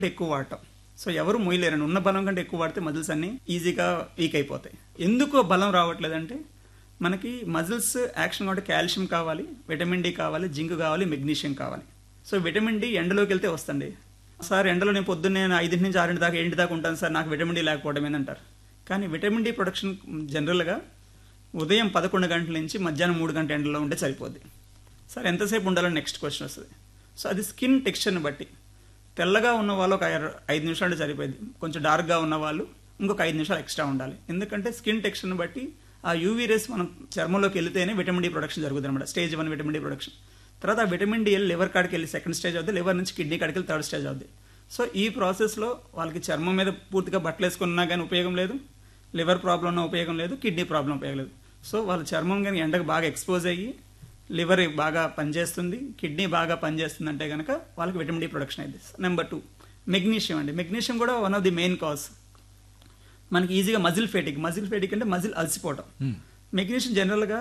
ఎక్కువ వాడటం సో ఎవరు మోయలేరండి ఉన్న బలం కంటే ఎక్కువ వాడితే మజిల్స్ అన్ని ఈజీగా వీక్ అయిపోతాయి ఎందుకు బలం రావట్లేదంటే మనకి మజిల్స్ యాక్షన్ కాబట్టి కాల్షియం కావాలి విటమిన్ డి కావాలి జింక్ కావాలి మెగ్నీషియం కావాలి సో విటమిన్ డి ఎండలోకి వెళ్తే వస్తుంది సార్ ఎండలో నేను పొద్దున్నే ఐదింటి నుంచి ఆరింటి దాకా ఏంటి దాకా ఉంటాను సార్ నాకు విటమిన్ డి లేకపోవడం ఏంటంటారు కానీ విటమిన్ డి ప్రొడక్షన్ జనరల్గా ఉదయం పదకొండు గంటల నుంచి మధ్యాహ్నం మూడు గంటల ఎండలో ఉంటే సరిపోద్ది సార్ ఎంతసేపు ఉండాలని నెక్స్ట్ క్వశ్చన్ వస్తుంది సో అది స్కిన్ టెక్స్చర్ని బట్టి తెల్లగా ఉన్న వాళ్ళు ఒక ఐ- ఐదు నిమిషాలు సరిపోయింది కొంచెం డార్క్గా ఉన్న వాళ్ళు ఇంకొక ఐదు నిమిషాలు ఎక్స్ట్రా ఉండాలి ఎందుకంటే స్కిన్ టెక్స్చర్ని బట్టి ఆ యూవీ రేస్ మనం చర్మంలోకి వెళ్తేనే విటమిన్ డి ప్రొడక్షన్ జరుగుతుంది అనమాట stage one vitamin D production తర్వాత ఆ విటమిన్ డి వెళ్ళి లివర్ కాడికి వెళ్ళి సెకండ్ స్టేజ్ అవుతుంది లివర్ నుంచి కిడ్నీ కాడికి వెళ్ళి థర్డ్ స్టేజ్ అవుతుంది సో ఈ ప్రాసెస్లో వాళ్ళకి చర్మం మీద పూర్తిగా బట్టలు వేసుకున్నా కానీ ఉపయోగం లేదు లివర్ ప్రాబ్లం ఉన్న ఉపయోగం లేదు కిడ్నీ ప్రాబ్లం ఉపయోగం లేదు సో వాళ్ళ చర్మం కానీ ఎండకు బాగా ఎక్స్పోజ్ అయ్యి లివర్ బాగా పనిచేస్తుంది కిడ్నీ బాగా పనిచేస్తుంది అంటే కనుక వాళ్ళకి విటమిన్ డి ప్రొడక్షన్ అయింది నెంబర్ టూ మెగ్నీషియం అండి మెగ్నీషియం కూడా one of the main cause మనకి ఈజీగా మజిల్ ఫేటిక్ మజిల్ ఫేటిక్ అంటే మజిల్ అలసిపోవటం మెగ్నీషియం జనరల్గా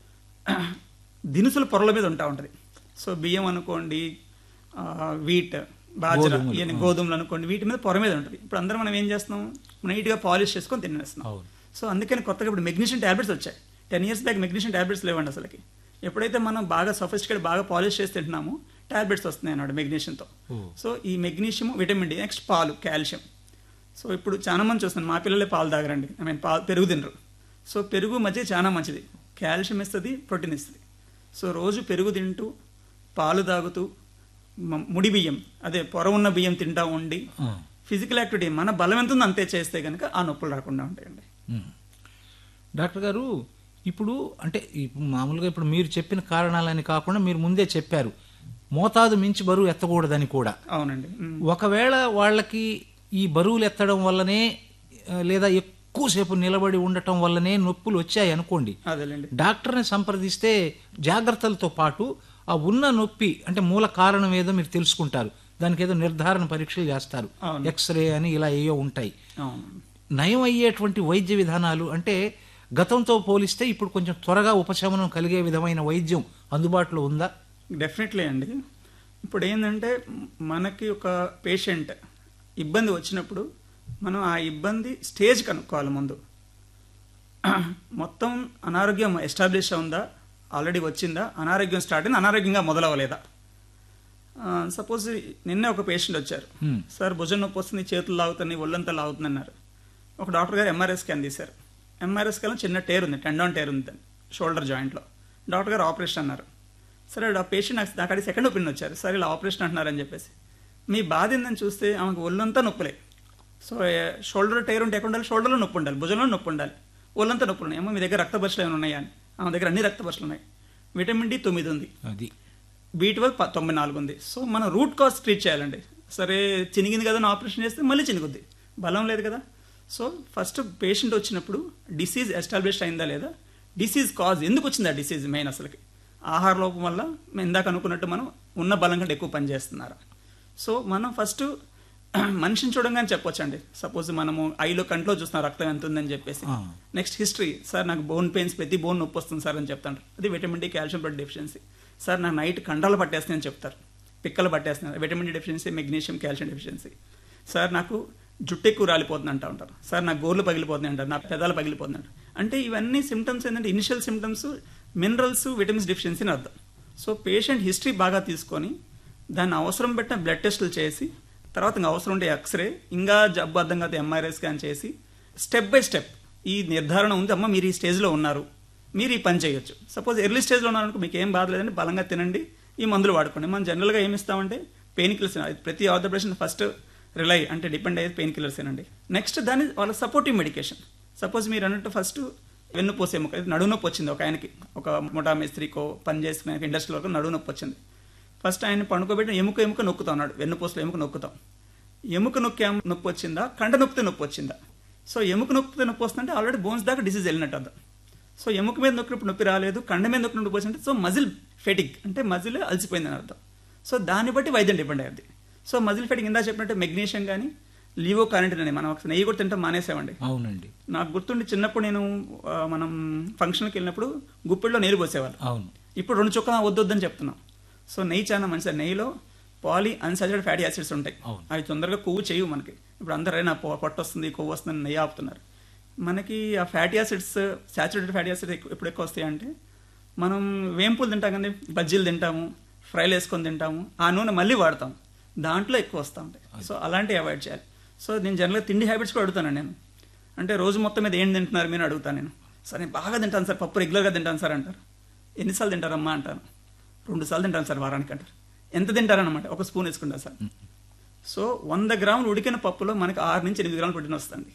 దినుసుల పొరల మీద ఉంటా ఉంటుంది సో బియ్యం అనుకోండి ఆ, వీట్ బాజరా గోధుమలు, ఇవన్నీ గోధుమలు అనుకోండి వీటి మీద పొర మీద ఉంటుంది ఇప్పుడు అందరం మనం ఏం చేస్తున్నాం నీట్గా పాలిష్ చేసుకొని తినేస్తున్నాం అవును. సో అందుకని కొత్తగా ఇప్పుడు మెగ్నీషియం టాబ్లెట్స్ వచ్చాయి ten years back magnesium tablets లేవండి అసలుకి ఎప్పుడైతే మనం బాగా సఫిస్టికేట్ బాగా పాలిష్ చేసి తింటున్నామో టాబ్లెట్స్ వస్తున్నాయి అన్నమాట మెగ్నీషియంతో ఓ. సో ఈ మెగ్నీషియం విటమిన్ డి నెక్స్ట్ పాలు కాల్షియం సో ఇప్పుడు చాలా మంది చూస్తాను మా పిల్లలే పాలు తాగరండి ఐ మీన్ పాలు పెరుగు తినరు సో పెరుగు మధ్య చాలా మంచిది కాల్షియం ఇస్తుంది ప్రోటీన్ ఇస్తుంది సో రోజు పెరుగు తింటూ పాలు తాగుతూ మ- ముడి బియ్యం అదే పొర ఉన్న బియ్యం తింటా ఉండి ఆ. ఫిజికల్ యాక్టివిటీ మన బలం ఎంత ఉందో అంతే చేస్తే కనుక ఆ నొప్పులు రాకుండా ఉంటాయండి ఉమ్. డాక్టర్ గారు ఇప్పుడు అంటే ఇప్పుడు మామూలుగా ఇప్పుడు మీరు చెప్పిన కారణాలని కాకుండా మీరు ముందే చెప్పారు మోతాదు మించి బరువు ఎత్తకూడదని కూడా అవునండి ఉమ్. ఒకవేళ వాళ్ళకి ఈ బరువులు ఎత్తడం వల్లనే ఆ, లేదా ఎక్కువసేపు నిలబడి ఉండటం వల్లనే నొప్పులు వచ్చాయి అనుకోండి అదేలేండి డాక్టర్ని సంప్రదిస్తే జాగ్రత్తలతో పాటు ఆ ఉన్న నొప్పి అంటే మూల కారణం ఏదో మీరు తెలుసుకుంటారు దానికి ఏదో నిర్ధారణ పరీక్షలు చేస్తారు అవును. ఎక్స్రే అని ఇలా ఏయో ఉంటాయి అవును నయం అయ్యేటువంటి వైద్య విధానాలు అంటే గతంతో పోలిస్తే ఇప్పుడు కొంచెం త్వరగా ఉపశమనం కలిగే విధమైన వైద్యం అందుబాటులో ఉందా డెఫినెట్లీ అండి ఇప్పుడు ఏంటంటే మనకి ఒక పేషెంట్ ఇబ్బంది వచ్చినప్పుడు మనం ఆ ఇబ్బంది స్టేజ్ కనుక్కోవాలి ముందు మొత్తం అనారోగ్యం ఎస్టాబ్లిష్ ఉందా ఆల్రెడీ వచ్చిందా అనారోగ్యం స్టార్ట్ అయింది అనారోగ్యంగా మొదలవ్వలేదా సపోజ్ నిన్నే ఒక పేషెంట్ వచ్చారు Hmm. సార్ భుజం నొప్పి వస్తుంది చేతులు లాగుతున్నాయి ఒళ్ళంతా లాగుతుంది అన్నారు ఒక డాక్టర్ గారు ఎంఆర్ఐ స్కాన్ తీశారు ఎంఆర్ఐ స్కాన్ చిన్న టేర్ ఉంది టెండాన్ టేర్ ఉంది షోల్డర్ జాయింట్లో డాక్టర్ గారు ఆపరేషన్ అన్నారు సరే ఆ పేషెంట్ నాకు నాకు సెకండ్ ఒపీనియన్ వచ్చారు సరే ఇలా ఆపరేషన్ అంటున్నారని చెప్పేసి మీ బాధ ఏందని చూస్తే ఆమెకు ఒళ్ళంతా నొప్పులే సో షోల్డర్ టైర్ ఉంటే ఎక్కడ ఉండాలి షోల్డర్లో నొప్పి ఉండాలి భుజంలో నొప్పి ఉండాలి ఒళ్ళంతా నొప్పులు ఉన్నాయి ఏమో మీ దగ్గర రక్త పరీక్షలు ఏమైనా ఉన్నాయా అని ఆమె దగ్గర అన్ని రక్త పరీక్షలు ఉన్నాయి విటమిన్ డి తొమ్మిది ఉంది అది బీ ట్వెల్వ్ తొంభై నాలుగు ఉంది సో మనం రూట్ కాజ్ ట్రీట్ చేయాలండి సరే చినిగింది కదా అని ఆపరేషన్ చేస్తే మళ్ళీ చినుగుద్ది బలం లేదు కదా సో ఫస్ట్ పేషెంట్ వచ్చినప్పుడు డిసీజ్ ఎస్టాబ్లిష్ అయిందా లేదా డిసీజ్ కాజ్ ఎందుకు వచ్చింది ఆ డిసీజ్ మెయిన్ అసలుకి ఆహార లోపం వల్ల మేము ఇందాక అనుకున్నట్టు మనం ఉన్న బలం కంటే ఎక్కువ పనిచేస్తున్నారు సో మనం ఫస్ట్ మనిషిని చూడంగానే చెప్పొచ్చండి సపోజ్ మనము ఐలో కంట్లో చూస్తున్నాం రక్తం ఎంత ఉందని చెప్పేసి ఆ. నెక్స్ట్ హిస్టరీ సార్ నాకు బోన్ పెయిన్స్ ప్రతి బోన్ నొప్పి వస్తుంది సార్ అని చెప్తాను అది vitamin D calcium blood deficiency sir నాకు నైట్ కండలు పట్టేస్తున్నాయని చెప్తారు పిక్కలు పట్టేస్తున్నాయి vitamin D deficiency magnesium calcium deficiency sir నాకు జుట్టు ఎక్కువ రాలిపోతుంది అంటా ఉంటారు సార్ నాకు గోర్లు పగిలిపోతున్నాయి అంటారు నా పెదాలు పగిలిపోతున్నాయి అంటారు అంటే ఇవన్నీ సిమ్టమ్స్ ఏంటంటే initial symptoms minerals vitamins deficiency అని అర్థం సో పేషెంట్ హిస్టరీ బాగా తీసుకొని దాన్ని అవసరం పెట్టిన బ్లడ్ టెస్టులు చేసి తర్వాత ఇంకా అవసరం ఉంటే ఎక్స్రే ఇంకా జబ్బు అర్థం కాదు ఎంఆర్ఐ స్కాన్ చేసి స్టెప్ బై స్టెప్ ఈ నిర్ధారణ ఉంది అమ్మ మీరు ఈ స్టేజ్లో ఉన్నారు మీరు ఈ పని చేయొచ్చు సపోజ్ ఎర్లీ స్టేజ్లో ఉన్నారనుకో మీకు ఏం బాధ లేదండి బలంగా తినండి ఈ మందులు వాడుకోండి మనం జనరల్గా ఏమి ఇస్తామంటే పెయిన్ కిల్లర్స్ ప్రతి ఆర్థో పేషెంట్ ఫస్ట్ రిలై అంటే డిపెండ్ అయ్యేది పెయిన్ కిల్లర్స్ ఏనండి నెక్స్ట్ దాని వాళ్ళ సపోర్టివ్ మెడికేషన్ సపోజ్ మీరు అన్నట్టు ఫస్ట్ వెన్నుపూస ఎముక ఇది నడువు నొప్పి వచ్చింది ఒక ఆయనకి ఒక మొటా మేస్త్రికో పని చేసుకునే ఇండస్ట్రీ వరకు నడువు నొప్పి వచ్చింది ఫస్ట్ ఆయన పండుకోబెట్టి ఎముక ఎముక నొక్కుతా ఉన్నాడు వెన్నుపూసలో ఎముక నొక్కుతాం ఎముక నొక్కి ఏం నొప్పి వచ్చిందా కండ నొక్కితే నొప్పి వచ్చిందా సో ఎముక నొక్కితే నొప్పి వస్తుందంటే ఆల్రెడీ బోన్స్ దాకా డిసీజ్ వెళ్ళినట్టు అర్థం సో ఎముక మీద నొక్కినప్పుడు నొప్పి రాలేదు కండ మీద నొక్కినప్పుడు నొప్పి వచ్చిందంటే సో మజిల్ ఫెటిక్ అంటే మజిల్ అలసిపోయిందని అర్థం సో దాన్ని బట్టి వైద్యం డిపెండ్ అయ్యింది సో మజిల్ ఫెటిక్ ఇందా చెప్పినట్టు మెగ్నీషియం కానీ లీవో కారెంటిన్ అని మనం ఒకసారి నెయ్యి కూడా తింటాం మానేసామండి అవునండి నాకు గుర్తుండి చిన్నప్పుడు నేను ఆ, మనం ఫంక్షన్కి వెళ్ళినప్పుడు గుప్పిడిలో నీరు పోసేవాళ్ళు అవును ఇప్పుడు రెండు చుక్కలు వద్దొద్దని చెప్తున్నాం సో నెయ్యి చాలా మంచిది నెయ్యిలో పాలీ అన్సాచురేటెడ్ ఫ్యాటీ యాసిడ్స్ ఉంటాయి అవును. అవి తొందరగా కొవ్వు చేయవు మనకి ఇప్పుడు అందరూ నా పొ- పొట్ట వస్తుంది కొవ్వు వస్తుంది నెయ్యి ఆపుతున్నారు మనకి ఆ fatty acids saturated fatty acids ఎప్పుడు ఎక్కువ వస్తాయి అంటే మనం వేంపులు తింటాం కానీ బజ్జీలు తింటాము ఫ్రైలు వేసుకొని తింటాము ఆ నూనె మళ్ళీ వాడతాం దాంట్లో ఎక్కువ వస్తూ ఉంటాయి సో అలాంటివి అవాయిడ్ చేయాలి సో నేను జనరల్గా తిండి హ్యాబిట్స్ కూడా అడుగుతాను నేను అంటే రోజు మొత్తం మీద ఏం తింటున్నారు మీరు అడుగుతాను నేను సార్ నేను బాగా తింటాను సార్ పప్పు రెగ్యులర్గా తింటాను సార్ అంటారు ఎన్నిసార్లు తింటారమ్మా అంటాను రెండు సార్లు తింటాను సార్ వారానికి అంటారు ఎంత తింటారనమాట ఒక స్పూన్ వేసుకుంటారు సార్ సో వంద గ్రాములు ఉడికిన పప్పులో మనకి ఆరు నుంచి ఎనిమిది గ్రాములు ప్రోటీన్ వస్తుంది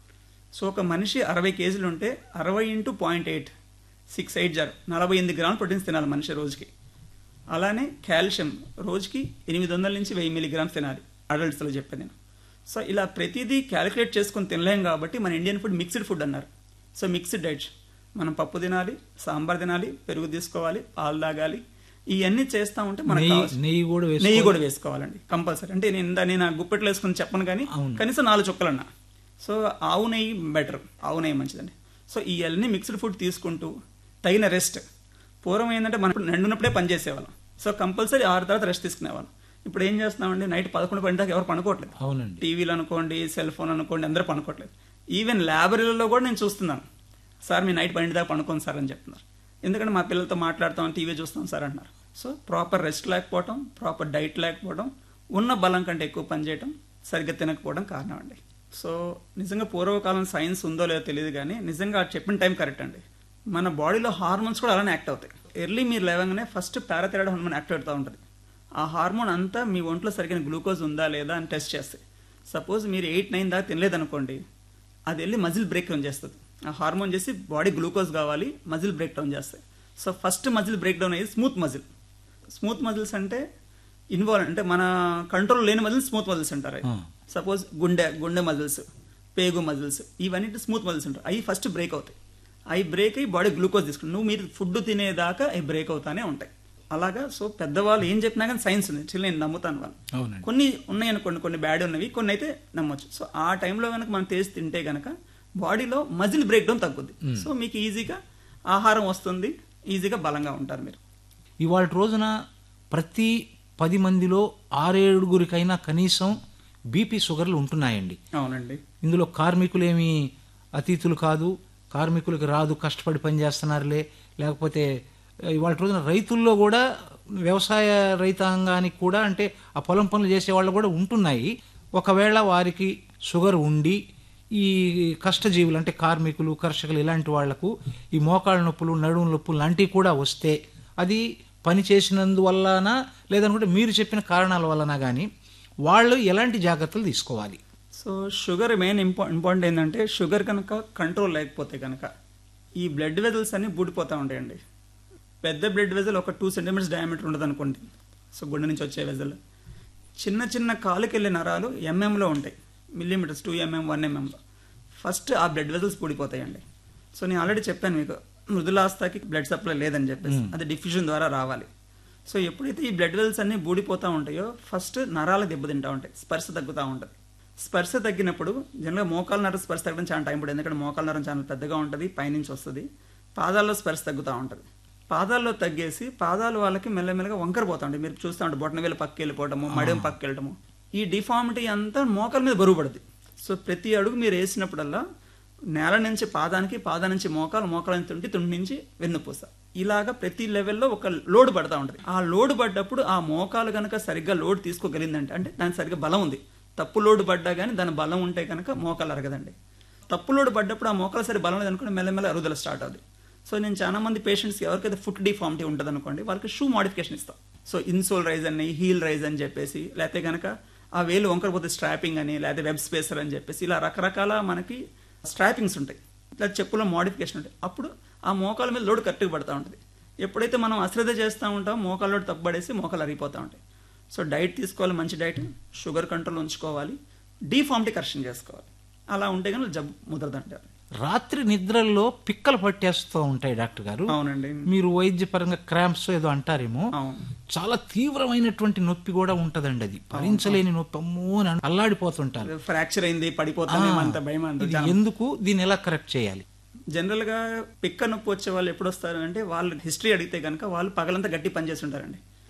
సో ఒక మనిషి అరవై కేజీలు ఉంటే అరవై into point eight six eight జార్ నలభై ఎనిమిది గ్రాములు ప్రోటీన్స్ తినాలి మనిషి రోజుకి అలానే కాల్షియం రోజుకి ఎనిమిది వందల నుంచి వెయ్యి మిలీగ్రామ్స్ తినాలి అడల్ట్స్లో చెప్పాను నేను సో ఇలా ప్రతిదీ క్యాలిక్యులేట్ చేసుకొని తినలేం కాబట్టి మన ఇండియన్ ఫుడ్ మిక్స్డ్ ఫుడ్ అన్నారు సో మిక్స్డ్ డైట్ మనం పప్పు తినాలి సాంబార్ తినాలి పెరుగు తీసుకోవాలి పాలు తాగాలి ఇవన్నీ చేస్తా ఉంటే మనకు నెయ్యి కావాల్సిన- నెయ్యి కూడా వేసుకో నెయ్యి కూడా వేసుకోవాలండి కంపల్సరీ అంటే నేను ఇందా నేను ఆ గుప్పెట్లో వేసుకుని చెప్పను కానీ అవును. కనీసం నాలుగు చుక్కలన్నా సో ఆవు నెయ్యి బెటర్ ఆవు నెయ్యి మంచిదండి సో ఇవన్నీ మిక్స్డ్ ఫుడ్ తీసుకుంటూ తగిన రెస్ట్ పూర్వం ఏంటంటే మనం నిండున్నప్పుడే పని చేసేవాళ్ళం సో కంపల్సరీ ఆరు తర్వాత రెస్ట్ తీసుకునేవాళ్ళం ఇప్పుడు ఏం చేస్తున్నామండి నైట్ పదకొండు పన్నెండు దాకా ఎవరు పనుకోవట్లేదు అవునండి టీవీలు అనుకోండి సెల్ ఫోన్ అనుకోండి అందరూ పనుకోవట్లేదు ఈవెన్ ల్యాబరీలలో కూడా నేను చూస్తున్నాను సార్ మీ నైట్ పన్నెండు దాకా పనుకోండి సార్ అని చెప్తున్నారు ఎందుకంటే మా పిల్లలతో మాట్లాడతాం టీవీ చూస్తాం సార్ అంటున్నారు సో ప్రాపర్ రెస్ట్ లేకపోవడం ప్రాపర్ డైట్ లేకపోవడం ఉన్న బలం కంటే ఎక్కువ పని చేయడం సరిగ్గా తినకపోవడం కారణం అండి సో నిజంగా పూర్వకాలం సైన్స్ ఉందో లేదో తెలియదు కానీ నిజంగా అది చెప్పిన టైం కరెక్ట్ అండి మన బాడీలో హార్మోన్స్ కూడా అలానే యాక్ట్ అవుతాయి ఎర్లీ మీరు లేవగానే ఫస్ట్ పారాథైరాయిడ్ హార్మోన్ యాక్ట్ అవుతూ ఉంటుంది ఆ హార్మోన్ అంతా మీ ఒంట్లో సరిగిన గ్లూకోజ్ ఉందా లేదా అని టెస్ట్ చేస్తాయి సపోజ్ మీరు ఎయిట్ నైన్ దాకా తినలేదనుకోండి అది వెళ్ళి మజిల్ బ్రేక్ డౌన్ చేస్తుంది ఆ హార్మోన్ చేసి బాడీ గ్లూకోజ్ కావాలి మజిల్ బ్రేక్ డౌన్ చేస్తాయి so first muscle break down అయ్యేది స్మూత్ మజిల్ స్మూత్ మజిల్స్ అంటే ఇన్వాల్వ్ అంటే మన కంట్రోల్ లేని మజిల్స్ స్మూత్ మజిల్స్ అంటారు ఆ. సపోజ్ గుండె గుండె మజిల్స్ పేగు మజిల్స్ ఇవన్నీ స్మూత్ మజిల్స్ ఉంటాయి అవి ఫస్ట్ బ్రేక్ అవుతాయి అవి బ్రేక్ అయ్యి బాడీ గ్లూకోజ్ తీసుకుంటాయి నువ్వు మీరు ఫుడ్ తినేదాకా అవి బ్రేక్ అవుతానే ఉంటాయి అలాగా సో పెద్దవాళ్ళు ఏం చెప్పినా కానీ సైన్స్ ఉంది చిల్లి నేను నమ్ముతాను వాళ్ళు అవునండి కొన్ని ఉన్నాయి అనుకోండి కొన్ని బ్యాడ్ ఉన్నవి కొన్ని అయితే నమ్మొచ్చు సో ఆ టైంలో కనుక మనం టేస్ట్ తింటే కనుక బాడీలో మజిల్ బ్రేక్ డౌన్ తగ్గుద్ది సో మీకు ఈజీగా ఆహారం వస్తుంది ఈజీగా బలంగా ఉంటారు మీరు ఇవాళ రోజున ప్రతి పది మందిలో ఆరేడుగురికైనా కనీసం బీపీ షుగర్లు ఉంటున్నాయండి అవునండి ఇందులో కార్మికులేమి అతీతులు కాదు కార్మికులకు రాదు కష్టపడి పని చేస్తున్నారులే లేకపోతే ఇవాళ రోజున రైతుల్లో కూడా వ్యవసాయ రైతాంగానికి కూడా అంటే ఆ పొలం పనులు చేసే వాళ్ళు కూడా ఉంటున్నాయి ఒకవేళ వారికి షుగర్ ఉండి ఈ కష్టజీవులు అంటే కార్మికులు కర్షకులు ఇలాంటి వాళ్లకు ఈ మోకాళ్ళ నొప్పులు నడుము నొప్పులు లాంటివి కూడా వస్తే అది పని చేసినందువల్లనా లేదనుకుంటే మీరు చెప్పిన కారణాల వలన కానీ వాళ్ళు ఎలాంటి జాగ్రత్తలు తీసుకోవాలి సో షుగర్ మెయిన్ ఇంపా ఇంపార్టెంట్ ఏంటంటే షుగర్ కనుక కంట్రోల్ లేకపోతే కనుక ఈ బ్లడ్ వెజల్స్ అన్ని బూడిపోతూ ఉంటాయండి పెద్ద బ్లడ్ వెజల్ ఒక టూ సెంటీమీటర్స్ డయామీటర్ ఉండదు అనుకోండి సో గుండె నుంచి వచ్చే వెజల్ చిన్న చిన్న కాలుకి వెళ్ళే నరాలు ఎంఎంలో ఉంటాయి మిల్లీమీటర్స్ టూ ఎంఎం వన్ ఎంఎంలో ఫస్ట్ ఆ బ్లడ్ వెజల్స్ పూడిపోతాయండి సో నేను ఆల్రెడీ చెప్పాను మీకు మృదులాస్థకి బ్లడ్ సప్లై లేదని చెప్పేసి అది డిఫ్యూజన్ ద్వారా రావాలి సో ఎప్పుడైతే ఈ బ్లడ్ వెల్స్ అన్ని బూడిపోతూ ఉంటాయో ఫస్ట్ నరాలు దెబ్బతింటూ ఉంటాయి స్పర్శ తగ్గుతూ ఉంటుంది స్పర్శ తగ్గినప్పుడు జనరల్గా మోకాల నరం స్పర్శ తగ్గడం చాలా టైం పడుతుంది ఎందుకంటే మోకాల నరం చాలా పెద్దగా ఉంటుంది పైనుంచి వస్తుంది పాదాల్లో స్పర్శ తగ్గుతూ ఉంటుంది పాదాల్లో తగ్గేసి పాదాలు వాళ్ళకి మెల్లమెల్లగా వంకర పోతా ఉంటాయి మీరు చూస్తూ ఉంటారు బొట్టన వేలు పక్కకి వెళ్ళిపోవటము మడియం పక్కకి వెళ్ళటము ఈ డిఫార్మిటీ అంతా మోకాల మీద బరువు పడుతుంది సో ప్రతి అడుగు మీరు వేసినప్పుడల్లా నేల నుంచి పాదానికి పాదా నుంచి మోకాలు మోకాల నుంచి తుంటి తుంటి నుంచి వెన్నుపూస ఇలాగా ప్రతి లెవెల్లో ఒక లోడ్ పడతా ఉంటుంది ఆ లోడ్ పడ్డప్పుడు ఆ మోకాలు కనుక సరిగ్గా లోడ్ తీసుకోగలిగిందంటే అంటే దానికి సరిగ్గా బలం ఉంది తప్పు లోడ్ పడ్డా కానీ దాని బలం ఉంటే కనుక మోకాలు అరగదండి తప్పు లోడ్ పడ్డప్పుడు ఆ మోకాలు సరి బలం లేదనుకోండి మెల్లమెల్ల అరుగుదల స్టార్ట్ అవుతుంది సో నేను చాలా మంది పేషెంట్స్కి ఎవరికైతే ఫుట్ డిఫార్మిటీ ఉంటుంది అనుకోండి వాళ్ళకి షూ మోడిఫికేషన్ ఇస్తాం సో ఇన్సోల్ రైజ్ అని హీల్ రైజ్ అని చెప్పేసి లేకపోతే కనుక ఆ వేలు వంకరపోతే స్ట్రాపింగ్ అని లేకపోతే వెబ్ స్పేసర్ అని చెప్పేసి ఇలా రకరకాల మనకి స్ట్రాపింగ్స్ ఉంటాయి లేదా చెప్పులో మోడిఫికేషన్ ఉంటాయి అప్పుడు ఆ మోకాల మీద లోడ్ కరెక్ట్గా పడుతూ ఉంటుంది ఎప్పుడైతే మనం అశ్రద్ధ చేస్తూ ఉంటామో మోకాల లోడ్ తప్పబడేసి మోకాలు అరిగిపోతూ ఉంటాయి సో డైట్ తీసుకోవాలి మంచి డైట్ షుగర్ కంట్రోల్ ఉంచుకోవాలి డీఫార్మిటీ కరెక్షన్ చేసుకోవాలి అలా ఉంటే కానీ జబ్బు ముదరదంటారు రాత్రి నిద్రల్లో పిక్కలు పట్టేస్తూ ఉంటాయి డాక్టర్ గారు అవునండి మీరు వైద్యపరంగా క్రాంప్స్ ఏదో అంటారేమో అవును చాలా తీవ్రమైనటువంటి నొప్పి కూడా ఉంటదండి అది భరించలేని నొప్పి అమ్మో అని అల్లాడిపోతుంటారు ఫ్రాక్చర్ అయింది పడిపోతాం అంత భయం ఇది అంటారు ఎందుకు దీన్ని ఎలా కరెక్ట్ చేయాలి జనరల్ గా పిక్క నొప్పి వచ్చే వాళ్ళు ఎప్పుడు వస్తారు అంటే వాళ్ళు హిస్టరీ అడిగితే కనుక వాళ్ళు పగలంతా గట్టి పని చేస్తుంటారండి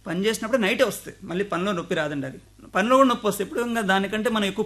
పని చేసినప్పుడు నైటే వస్తాయి మళ్ళీ పనిలో నొప్పి రాదండి అది పనిలో కూడా నొప్పి వస్తాయి ఇప్పుడు ఇంకా దానికంటే మనం ఎక్కువ